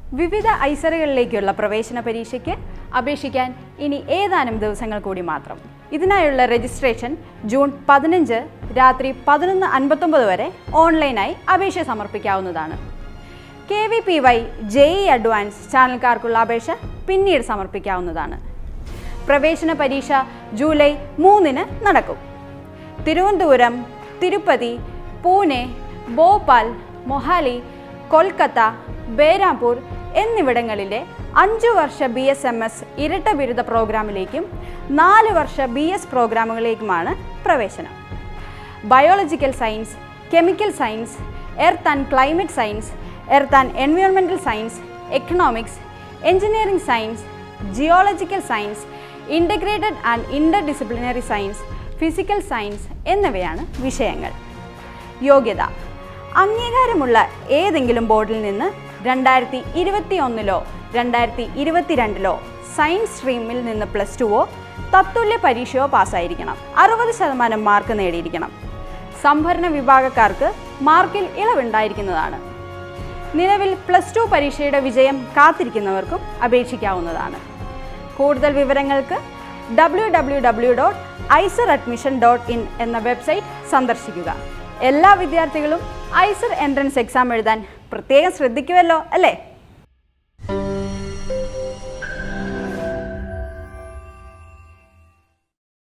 വിവിധ ഐസറുകളിലേക്കുള്ള പ്രവേശന പരീക്ഷയ്ക്ക് അപേക്ഷിക്കാൻ ഇനി ഏതാനും ദിവസങ്ങൾ കൂടി മാത്രം ഇതിനായുള്ള രജിസ്ട്രേഷൻ ജൂൺ പതിനഞ്ച് രാത്രി പതിനൊന്ന് അൻപത്തൊമ്പത് വരെ ഓൺലൈനായി അപേക്ഷ സമർപ്പിക്കാവുന്നതാണ് K V P Y J E advance ചാനൽക്കാർക്കുള്ള അപേക്ഷ പിന്നീട് സമർപ്പിക്കാവുന്നതാണ് പ്രവേശന പരീക്ഷ ജൂലൈ മൂന്നിന് നടക്കും തിരുവനന്തപുരം തിരുപ്പതി പൂനെ ഭോപ്പാൽ മൊഹാലി കൊൽക്കത്ത ബേരാംപൂർ എന്നിവിടങ്ങളിലെ അഞ്ചു വർഷ ബി എസ് എം എസ് ഇരട്ട ബിരുദ പ്രോഗ്രാമിലേക്കും നാല് വർഷ ബി എസ് പ്രോഗ്രാമുകളിലേക്കുമാണ് പ്രവേശനം biological science chemical science earth and climate science earth and environmental science economics engineering science geological science integrated and interdisciplinary science physical science എന്നിവയാണ് വിഷയങ്ങൾ യോഗ്യത അംഗീകാരമുള്ള ഏതെങ്കിലും ബോർഡിൽ നിന്ന് രണ്ടായിരത്തി ഇരുപത്തി ഒന്നിലോ രണ്ടായിരത്തി ഇരുപത്തിരണ്ടിലോ സയൻസ് സ്ട്രീമിൽ നിന്ന് പ്ലസ് ടുവോ തത്തുല്യ പരീക്ഷയോ പാസ്സായിരിക്കണം അറുപത് ശതമാനം മാർക്ക് നേടിയിരിക്കണം സംഭരണ വിഭാഗക്കാർക്ക് മാർക്കിൽ ഇളവുണ്ടായിരിക്കുന്നതാണ് നിലവിൽ പ്ലസ് ടു പരീക്ഷയുടെ വിജയം കാത്തിരിക്കുന്നവർക്കും അപേക്ഷിക്കാവുന്നതാണ് കൂടുതൽ വിവരങ്ങൾക്ക് W W W dot IISER admission dot in എന്ന വെബ്സൈറ്റ് സന്ദർശിക്കുക എല്ലാ വിദ്യാർത്ഥികളും ഐസർ എൻട്രൻസ് എക്സാം എഴുതാൻ പ്രത്യേകം ശ്രദ്ധിക്കുമല്ലോ അല്ലേ